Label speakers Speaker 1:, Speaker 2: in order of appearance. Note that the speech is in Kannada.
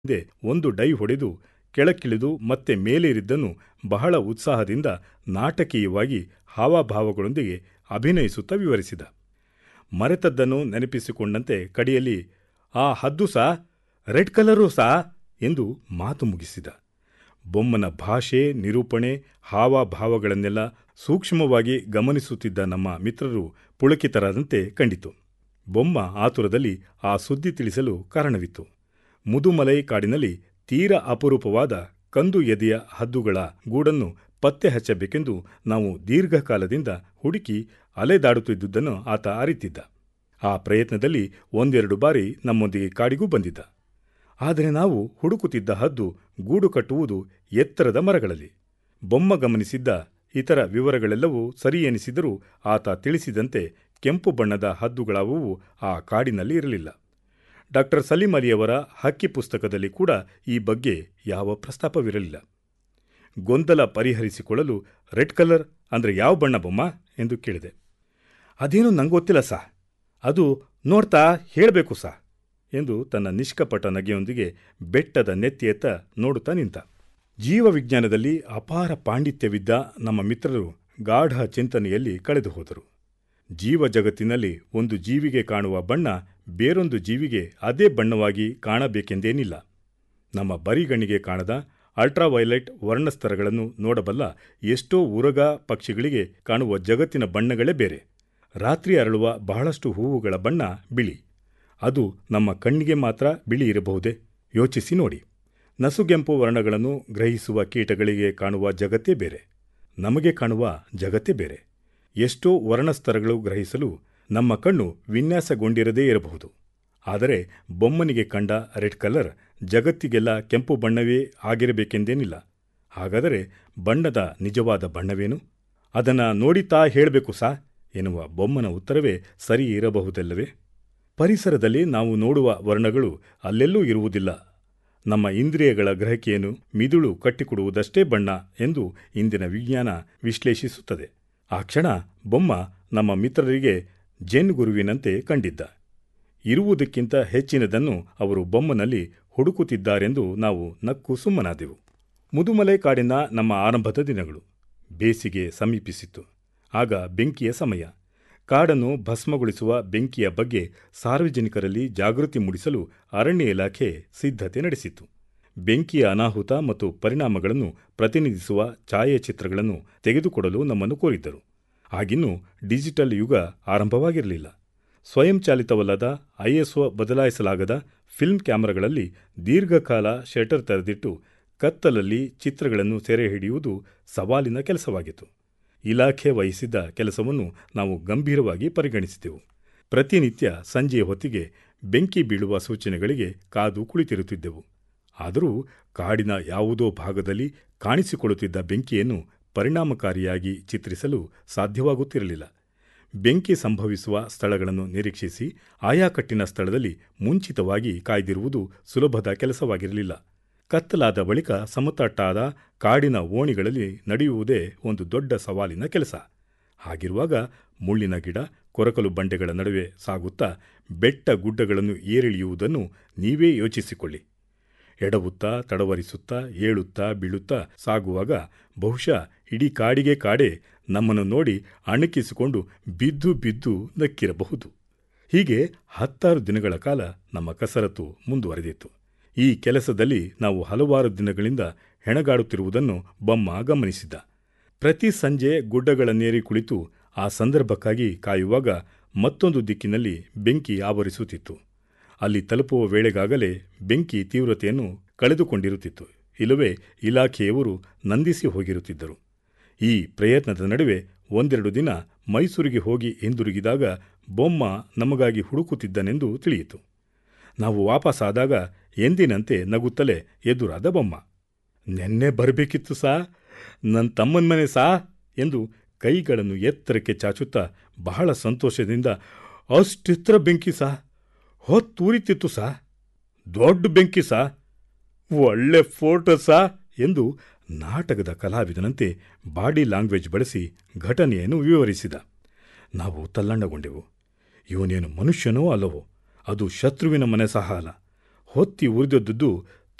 Speaker 1: ಹಿಂದೆ ಒಂದು ಡೈ ಹೊಡೆದು ಕೆಳಕ್ಕಿಳಿದು ಮತ್ತೆ ಮೇಲೇರಿದ್ದನ್ನು ಬಹಳ ಉತ್ಸಾಹದಿಂದ ನಾಟಕೀಯವಾಗಿ ಹಾವಭಾವಗಳೊಂದಿಗೆ ಅಭಿನಯಿಸುತ್ತಾ ವಿವರಿಸಿದ ಮರೆತದ್ದನ್ನು ನೆನಪಿಸಿಕೊಂಡಂತೆ ಕಡೆಯಲ್ಲಿ ಆ ಹದ್ದು ಸಾ ರೆಡ್ ಕಲರು ಸಾ ಎಂದು ಮಾತು ಮುಗಿಸಿದ ಬೊಮ್ಮನ ಭಾಷೆ ನಿರೂಪಣೆ ಹಾವಭಾವಗಳನ್ನೆಲ್ಲ ಸೂಕ್ಷ್ಮವಾಗಿ ಗಮನಿಸುತ್ತಿದ್ದ ನಮ್ಮ ಮಿತ್ರರು ಪುಳಕಿತರಾದಂತೆ ಕಂಡಿತು ಬೊಮ್ಮ ಆತುರದಲ್ಲಿ ಆ ಸುದ್ದಿ ತಿಳಿಸಲು ಕಾರಣವಿತ್ತು ಮುದುಮಲೈ ಕಾಡಿನಲ್ಲಿ ತೀರ ಅಪರೂಪವಾದ ಕಂದು ಎದೆಯ ಹದ್ದುಗಳ ಗೂಡನ್ನು ಪತ್ತೆ ಹಚ್ಚಬೇಕೆಂದು ನಾವು ದೀರ್ಘಕಾಲದಿಂದ ಹುಡುಕಿ ಅಲೆದಾಡುತ್ತಿದ್ದುದನ್ನು ಆತ ಅರಿತಿದ್ದ ಆ ಪ್ರಯತ್ನದಲ್ಲಿ ಒಂದೆರಡು ಬಾರಿ ನಮ್ಮೊಂದಿಗೆ ಕಾಡಿಗೂ ಬಂದಿದ್ದ ಆದರೆ ನಾವು ಹುಡುಕುತ್ತಿದ್ದ ಹದ್ದು ಗೂಡು ಕಟ್ಟುವುದು ಎತ್ತರದ ಮರಗಳಲ್ಲಿ ಬೊಮ್ಮ ಗಮನಿಸಿದ್ದ ಇತರ ವಿವರಗಳೆಲ್ಲವೂ ಸರಿ ಎನಿಸಿದರೂ ಆತ ತಿಳಿಸಿದಂತೆ ಕೆಂಪು ಬಣ್ಣದ ಹದ್ದುಗಳಾವುವು ಆ ಕಾಡಿನಲ್ಲಿ ಇರಲಿಲ್ಲ ಡಾಕ್ಟರ್ ಸಲೀಂ ಅಲಿಯವರ ಹಕ್ಕಿ ಪುಸ್ತಕದಲ್ಲಿ ಕೂಡ ಈ ಬಗ್ಗೆ ಯಾವ ಪ್ರಸ್ತಾಪವಿರಲಿಲ್ಲ ಗೊಂದಲ ಪರಿಹರಿಸಿಕೊಳ್ಳಲು ರೆಡ್ ಕಲರ್ ಅಂದರೆ ಯಾವ ಬಣ್ಣ ಬೊಮ್ಮ ಎಂದು ಕೇಳಿದೆ ಅದೇನು ನಂಗೆ ಗೊತ್ತಿಲ್ಲ ಸಾ ಅದು ನೋಡ್ತಾ ಹೇಳಬೇಕು ಸಾ ಎಂದು ತನ್ನ ನಿಷ್ಕಪಟ ನಗೆಯೊಂದಿಗೆ ಬೆಟ್ಟದ ನೆತ್ತಿಯೆತ್ತ ನೋಡುತ್ತಾ ನಿಂತ ಜೀವವಿಜ್ಞಾನದಲ್ಲಿ ಅಪಾರ ಪಾಂಡಿತ್ಯವಿದ್ದ ನಮ್ಮ ಮಿತ್ರರು ಗಾಢ ಚಿಂತನೆಯಲ್ಲಿ ಕಳೆದು ಹೋದರು ಜೀವ ಜಗತ್ತಿನಲ್ಲಿ ಒಂದು ಜೀವಿಗೆ ಕಾಣುವ ಬಣ್ಣ ಬೇರೊಂದು ಜೀವಿಗೆ ಅದೇ ಬಣ್ಣವಾಗಿ ಕಾಣಬೇಕೆಂದೇನಿಲ್ಲ ನಮ್ಮ ಬರಿಗಣ್ಣಿಗೆ ಕಾಣದ ಅಲ್ಟ್ರಾವೈಲೆಟ್ ವರ್ಣಸ್ತರಗಳನ್ನು ನೋಡಬಲ್ಲ ಎಷ್ಟೋ ಉರಗ ಪಕ್ಷಿಗಳಿಗೆ ಕಾಣುವ ಜಗತ್ತಿನ ಬಣ್ಣಗಳೇ ಬೇರೆ ರಾತ್ರಿ ಅರಳುವ ಬಹಳಷ್ಟು ಹೂವುಗಳ ಬಣ್ಣ ಬಿಳಿ ಅದು ನಮ್ಮ ಕಣ್ಣಿಗೆ ಮಾತ್ರ ಬಿಳಿ ಇರಬಹುದೇ ಯೋಚಿಸಿ ನೋಡಿ ನಸುಗೆಂಪು ವರ್ಣಗಳನ್ನು ಗ್ರಹಿಸುವ ಕೀಟಗಳಿಗೆ ಕಾಣುವ ಜಗತ್ತೇ ಬೇರೆ ನಮಗೆ ಕಾಣುವ ಜಗತ್ತೇ ಬೇರೆ ಎಷ್ಟೋ ವರ್ಣಸ್ತರಗಳು ಗ್ರಹಿಸಲು ನಮ್ಮ ಕಣ್ಣು ವಿನ್ಯಾಸಗೊಂಡಿರದೇ ಇರಬಹುದು ಆದರೆ ಬೊಮ್ಮನಿಗೆ ಕಂಡ ರೆಡ್ ಕಲರ್ ಜಗತ್ತಿಗೆಲ್ಲ ಕೆಂಪು ಬಣ್ಣವೇ ಆಗಿರಬೇಕೆಂದೇನಿಲ್ಲ ಹಾಗಾದರೆ ಬಣ್ಣದ ನಿಜವಾದ ಬಣ್ಣವೇನು ಅದನ್ನು ನೋಡಿತಾ ಹೇಳಬೇಕು ಸಾ ಎನ್ನುವ ಬೊಮ್ಮನ ಉತ್ತರವೇ ಸರಿ ಇರಬಹುದಲ್ಲವೇ ಪರಿಸರದಲ್ಲಿ ನಾವು ನೋಡುವ ವರ್ಣಗಳು ಅಲ್ಲೆಲ್ಲೂ ಇರುವುದಿಲ್ಲ ನಮ್ಮ ಇಂದ್ರಿಯಗಳ ಗ್ರಹಿಕೆಯನ್ನು ಮಿದುಳು ಕಟ್ಟಿಕೊಡುವುದಷ್ಟೇ ಬಣ್ಣ ಎಂದು ಇಂದಿನ ವಿಜ್ಞಾನ ವಿಶ್ಲೇಷಿಸುತ್ತದೆ ಆ ಕ್ಷಣ ಬೊಮ್ಮ ನಮ್ಮ ಮಿತ್ರರಿಗೆ ಜೆನ್ ಗುರುವಿನಂತೆ ಕಂಡಿದ್ದ ಇರುವುದಕ್ಕಿಂತ ಹೆಚ್ಚಿನದನ್ನು ಅವರು ಬೊಮ್ಮನಲ್ಲಿ ಹುಡುಕುತ್ತಿದ್ದಾರೆಂದು ನಾವು ನಕ್ಕು ಸುಮ್ಮನಾದೆವು ಮುದುಮಲೈ ಕಾಡಿನ ನಮ್ಮ ಆರಂಭದ ದಿನಗಳು ಬೇಸಿಗೆ ಸಮೀಪಿಸಿತ್ತು ಆಗ ಬೆಂಕಿಯ ಸಮಯ ಕಾಡನ್ನು ಭಸ್ಮಗೊಳಿಸುವ ಬೆಂಕಿಯ ಬಗ್ಗೆ ಸಾರ್ವಜನಿಕರಲ್ಲಿ ಜಾಗೃತಿ ಮೂಡಿಸಲು ಅರಣ್ಯ ಇಲಾಖೆ ಸಿದ್ಧತೆ ನಡೆಸಿತ್ತು ಬೆಂಕಿಯ ಅನಾಹುತ ಮತ್ತು ಪರಿಣಾಮಗಳನ್ನು ಪ್ರತಿನಿಧಿಸುವ ಛಾಯಾಚಿತ್ರಗಳನ್ನು ತೆಗೆದುಕೊಡಲು ನಮ್ಮನ್ನು ಕೋರಿದ್ದರು ಆಗಿನ್ನೂ ಡಿಜಿಟಲ್ ಯುಗ ಆರಂಭವಾಗಿರಲಿಲ್ಲ ಸ್ವಯಂಚಾಲಿತವಲ್ಲದ ಐಎಸ್ಒ ಬದಲಾಯಿಸಲಾಗದ ಫಿಲ್ಮ್ ಕ್ಯಾಮೆರಾಗಳಲ್ಲಿ ದೀರ್ಘಕಾಲ ಶಟರ್ ತೆರೆದಿಟ್ಟು ಕತ್ತಲಲ್ಲಿ ಚಿತ್ರಗಳನ್ನು ಸೆರೆ ಹಿಡಿಯುವುದು ಸವಾಲಿನ ಕೆಲಸವಾಗಿತ್ತು ಇಲಾಖೆ ವಹಿಸಿದ್ದ ಕೆಲಸವನ್ನು ನಾವು ಗಂಭೀರವಾಗಿ ಪರಿಗಣಿಸಿದೆವು ಪ್ರತಿನಿತ್ಯ ಸಂಜೆಯ ಹೊತ್ತಿಗೆ ಬೆಂಕಿ ಬೀಳುವ ಸೂಚನೆಗಳಿಗೆ ಕಾದು ಕುಳಿತಿರುತ್ತಿದ್ದೆವು ಆದರೂ ಕಾಡಿನ ಯಾವುದೋ ಭಾಗದಲ್ಲಿ ಕಾಣಿಸಿಕೊಳ್ಳುತ್ತಿದ್ದ ಬೆಂಕಿಯನ್ನು ಪರಿಣಾಮಕಾರಿಯಾಗಿ ಚಿತ್ರಿಸಲು ಸಾಧ್ಯವಾಗುತ್ತಿರಲಿಲ್ಲ ಬೆಂಕಿ ಸಂಭವಿಸುವ ಸ್ಥಳಗಳನ್ನು ನಿರೀಕ್ಷಿಸಿ ಆಯಾ ಕಟ್ಟಿನ ಸ್ಥಳದಲ್ಲಿ ಮುಂಚಿತವಾಗಿ ಕಾಯ್ದಿರುವುದು ಸುಲಭದ ಕೆಲಸವಾಗಿರಲಿಲ್ಲ ಕತ್ತಲಾದ ಬಳಿಕ ಸಮತಟ್ಟಾದ ಕಾಡಿನ ಓಣಿಗಳಲ್ಲಿ ನಡೆಯುವುದೇ ಒಂದು ದೊಡ್ಡ ಸವಾಲಿನ ಕೆಲಸ ಹಾಗಿರುವಾಗ ಮುಳ್ಳಿನ ಗಿಡ ಕೊರಕಲು ಬಂಡೆಗಳ ನಡುವೆ ಸಾಗುತ್ತಾ ಬೆಟ್ಟ ಗುಡ್ಡಗಳನ್ನು ಏರಿಳಿಯುವುದನ್ನು ನೀವೇ ಯೋಚಿಸಿಕೊಳ್ಳಿ ಎಡವುತ್ತಾ ತಡವರಿಸುತ್ತಾ ಏಳುತ್ತಾ ಬೀಳುತ್ತಾ ಸಾಗುವಾಗ ಬಹುಶಃ ಇಡೀ ಕಾಡಿಗೆ ಕಾಡೆ ನಮ್ಮನ್ನು ನೋಡಿ ಅಣಕಿಸಿಕೊಂಡು ಬಿದ್ದು ಬಿದ್ದು ನಕ್ಕಿರಬಹುದು ಹೀಗೆ ಹತ್ತಾರು ದಿನಗಳ ಕಾಲ ನಮ್ಮ ಕಸರತ್ತು ಮುಂದುವರೆದಿತ್ತು ಈ ಕೆಲಸದಲ್ಲಿ ನಾವು ಹಲವಾರು ದಿನಗಳಿಂದ ಹೆಣಗಾಡುತ್ತಿರುವುದನ್ನು ಬೊಮ್ಮ ಗಮನಿಸಿದ್ದ ಪ್ರತಿ ಸಂಜೆ ಗುಡ್ಡಗಳನ್ನೇರಿ ಕುಳಿತು ಆ ಸಂದರ್ಭಕ್ಕಾಗಿ ಕಾಯುವಾಗ ಮತ್ತೊಂದು ದಿಕ್ಕಿನಲ್ಲಿ ಬೆಂಕಿ ಆವರಿಸುತ್ತಿತ್ತು ಅಲ್ಲಿ ತಲುಪುವ ವೇಳೆಗಾಗಲೇ ಬೆಂಕಿ ತೀವ್ರತೆಯನ್ನು ಕಳೆದುಕೊಂಡಿರುತ್ತಿತ್ತು ಇಲ್ಲವೇ ಇಲಾಖೆಯವರು ನಂದಿಸಿ ಹೋಗಿರುತ್ತಿದ್ದರು ಈ ಪ್ರಯತ್ನದ ನಡುವೆ ಒಂದೆರಡು ದಿನ ಮೈಸೂರಿಗೆ ಹೋಗಿ ಹಿಂದಿರುಗಿದಾಗ ಬೊಮ್ಮ ನಮಗಾಗಿ ಹುಡುಕುತ್ತಿದ್ದನೆಂದು ತಿಳಿಯಿತು ನಾವು ವಾಪಸ್ಸಾದಾಗ ಎಂದಿನಂತೆ ನಗುತ್ತಲೇ ಎದುರಾದ ಬೊಮ್ಮ ನೆನ್ನೆ ಬರಬೇಕಿತ್ತು ಸಾ ನನ್ನ ತಮ್ಮನ ಮನೆ ಸಾ ಎಂದು ಕೈಗಳನ್ನು ಎತ್ತರಕ್ಕೆ ಚಾಚುತ್ತಾ ಬಹಳ ಸಂತೋಷದಿಂದ ಅಷ್ಟೆತ್ತರ ಬೆಂಕಿ ಸಾ ಹೊತ್ತೂರಿತಿತ್ತು ಸಾ ದೊಡ್ಡ ಬೆಂಕಿ ಸಾ ಒಳ್ಳೆ ಫೋಟೋ ಸಾ ಎಂದು ನಾಟಕದ ಕಲಾವಿದನಂತೆ ಬಾಡಿ ಲ್ಯಾಂಗ್ವೇಜ್ ಬಳಸಿ ಘಟನೆಯನ್ನು ವಿವರಿಸಿದ ನಾವು ತಲ್ಲಣ್ಣಗೊಂಡೆವು ಇವನೇನು ಮನುಷ್ಯನೋ ಅಲ್ಲವೋ ಅದು ಶತ್ರುವಿನ ಮನೆ ಸಹ ಅಲ್ಲ ಹೊತ್ತಿ ಉರಿದದ್ದು